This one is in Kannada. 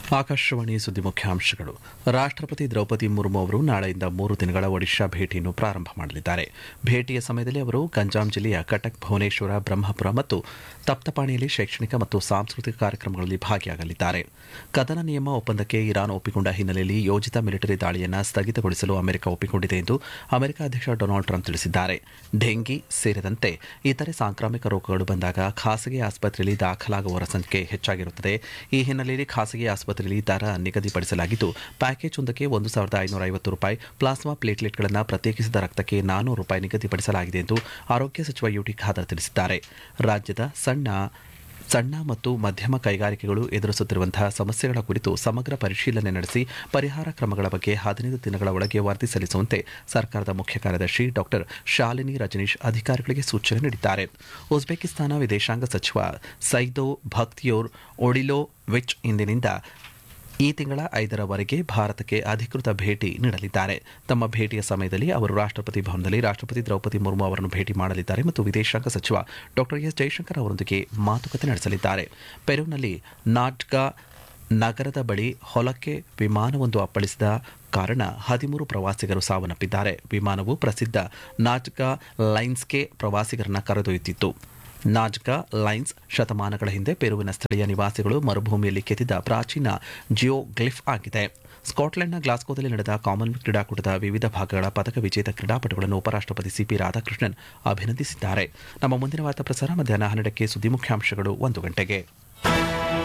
ಆಕಾಶವಾಣಿ ಸುದ್ದಿ ಮುಖ್ಯಾಂಶಗಳು ರಾಷ್ಟ್ರಪತಿ ದ್ರೌಪದಿ ಮುರ್ಮು ಅವರು ನಾಳೆಯಿಂದ ಮೂರು ದಿನಗಳ ಒಡಿಶಾ ಭೇಟಿಯನ್ನು ಪ್ರಾರಂಭ ಮಾಡಲಿದ್ದಾರೆ ಭೇಟಿಯ ಸಮಯದಲ್ಲಿ ಅವರು ಗಂಜಾಂ ಜಿಲ್ಲೆಯ ಕಟಕ್ ಭುವನೇಶ್ವರ ಬ್ರಹ್ಮಪುರ ಮತ್ತು ತಪ್ತಪಾಣಿಯಲ್ಲಿ ಶೈಕ್ಷಣಿಕ ಮತ್ತು ಸಾಂಸ್ಕೃತಿಕ ಕಾರ್ಯಕ್ರಮಗಳಲ್ಲಿ ಭಾಗಿಯಾಗಲಿದ್ದಾರೆ ಕದನ ನಿಯಮ ಒಪ್ಪಂದಕ್ಕೆ ಇರಾನ್ ಒಪ್ಪಿಕೊಂಡ ಹಿನ್ನೆಲೆಯಲ್ಲಿ ಯೋಜಿತ ಮಿಲಿಟರಿ ದಾಳಿಯನ್ನು ಸ್ಥಗಿತಗೊಳಿಸಲು ಅಮೆರಿಕ ಒಪ್ಪಿಕೊಂಡಿದೆ ಎಂದು ಅಮೆರಿಕ ಅಧ್ಯಕ್ಷ ಡೊನಾಲ್ಡ್ ಟ್ರಂಪ್ ತಿಳಿಸಿದ್ದಾರೆ ಡೆಂಗಿ ಸೇರಿದಂತೆ ಇತರೆ ಸಾಂಕ್ರಾಮಿಕ ರೋಗಗಳು ಬಂದಾಗ ಖಾಸಗಿ ಆಸ್ಪತ್ರೆಯಲ್ಲಿ ದಾಖಲಾಗುವವರ ಸಂಖ್ಯೆ ಹೆಚ್ಚಾಗಿರುತ್ತದೆ ಈ ಹಿನ್ನೆಲೆಯಲ್ಲಿ ಖಾಸಗಿ ಆಸ್ಪತ್ರೆಯಲ್ಲಿ ದರ ನಿಗದಿಪಡಿಸಲಾಗಿದ್ದು ಪ್ಯಾಕೇಜ್ ಒಂದಕ್ಕೆ ಒಂದು ಸಾವಿರದ ಐನೂರ ಐವತ್ತು ರೂಪಾಯಿ ಪ್ಲಾಸ್ಮಾ ಪ್ಲೇಟ್ಲೆಟ್ಗಳನ್ನು ಪ್ರತ್ಯೇಕಿಸಿದ ರಕ್ತಕ್ಕೆ ನಾನೂರು ರೂಪಾಯಿ ನಿಗದಿಪಡಿಸಲಾಗಿದೆ ಎಂದು ಆರೋಗ್ಯ ಸಚಿವ ಯುಟಿ ಖಾದರ್ ತಿಳಿಸಿದ್ದಾರೆ ರಾಜ್ಯದ ಸಣ್ಣ ಸಣ್ಣ ಮತ್ತು ಮಧ್ಯಮ ಕೈಗಾರಿಕೆಗಳು ಎದುರಿಸುತ್ತಿರುವಂತಹ ಸಮಸ್ಯೆಗಳ ಕುರಿತು ಸಮಗ್ರ ಪರಿಶೀಲನೆ ನಡೆಸಿ ಪರಿಹಾರ ಕ್ರಮಗಳ ಬಗ್ಗೆ ಹದಿನೈದು ದಿನಗಳ ಒಳಗೆ ವರದಿ ಸಲ್ಲಿಸುವಂತೆ ಸರ್ಕಾರದ ಮುಖ್ಯ ಕಾರ್ಯದರ್ಶಿ ಡಾಕ್ಟರ್ ಶಾಲಿನಿ ರಜನೀಶ್ ಅಧಿಕಾರಿಗಳಿಗೆ ಸೂಚನೆ ನೀಡಿದ್ದಾರೆ ಉಜ್ಬೇಕಿಸ್ತಾನ ವಿದೇಶಾಂಗ ಸಚಿವ ಸೈದೋ ಭಕ್ತಿಯೋರ್ ಒಡಿಲೋ ವಿಚ್ ಇಂದಿನಿಂದ ಈ ತಿಂಗಳ ಐದರವರೆಗೆ ಭಾರತಕ್ಕೆ ಅಧಿಕೃತ ಭೇಟಿ ನೀಡಲಿದ್ದಾರೆ ತಮ್ಮ ಭೇಟಿಯ ಸಮಯದಲ್ಲಿ ಅವರು ರಾಷ್ಟ್ರಪತಿ ಭವನದಲ್ಲಿ ರಾಷ್ಟ್ರಪತಿ ದ್ರೌಪದಿ ಮುರ್ಮು ಅವರನ್ನು ಭೇಟಿ ಮಾಡಲಿದ್ದಾರೆ ಮತ್ತು ವಿದೇಶಾಂಗ ಸಚಿವ ಡಾಕ್ಟರ್ ಎಸ್ ಜೈಶಂಕರ್ ಅವರೊಂದಿಗೆ ಮಾತುಕತೆ ನಡೆಸಲಿದ್ದಾರೆ ಪೆರುನಲ್ಲಿ ನಾಟ್ಕಾ ನಗರದ ಬಳಿ ಹೊಲಕ್ಕೆ ವಿಮಾನವೊಂದು ಅಪ್ಪಳಿಸಿದ ಕಾರಣ ಹದಿಮೂರು ಪ್ರವಾಸಿಗರು ಸಾವನ್ನಪ್ಪಿದ್ದಾರೆ ವಿಮಾನವು ಪ್ರಸಿದ್ಧ ನಾಟ್ಕಾ ಲೈನ್ಸ್ಗೆ ಪ್ರವಾಸಿಗರನ್ನ ಕರೆದೊಯ್ಯುತ್ತಿತ್ತು ನಾಜ್ಕಾ ಲೈನ್ಸ್ ಶತಮಾನಗಳ ಹಿಂದೆ ಪೆರುವಿನ ಸ್ಥಳೀಯ ನಿವಾಸಿಗಳು ಮರುಭೂಮಿಯಲ್ಲಿ ಕೆತ್ತಿದ ಪ್ರಾಚೀನ ಜಿಯೋಗ್ಲಿಫ್ ಆಗಿದೆ ಸ್ಕಾಟ್ಲೆಂಡ್ನ ಗ್ಲಾಸ್ಕೋದಲ್ಲಿ ನಡೆದ ಕಾಮನ್ವೆಲ್ತ್ ಕ್ರೀಡಾಕೂಟದ ವಿವಿಧ ಭಾಗಗಳ ಪದಕ ವಿಜೇತ ಕ್ರೀಡಾಪಟುಗಳನ್ನು ಉಪರಾಷ್ಟಪತಿ ಸಿಪಿ ರಾಧಾಕೃಷ್ಣನ್ ಅಭಿನಂದಿಸಿದ್ದಾರೆ ನಮ್ಮ ಮುಂದಿನ ವಾರ್ತಾ ಪ್ರಸಾರ ಮಧ್ಯಾಹ್ನ ಹನ್ನೆರಡಕ್ಕೆ ಸುದ್ದಿ ಮುಖ್ಯಾಂಶಗಳು ಒಂದು ಗಂಟೆಗೆ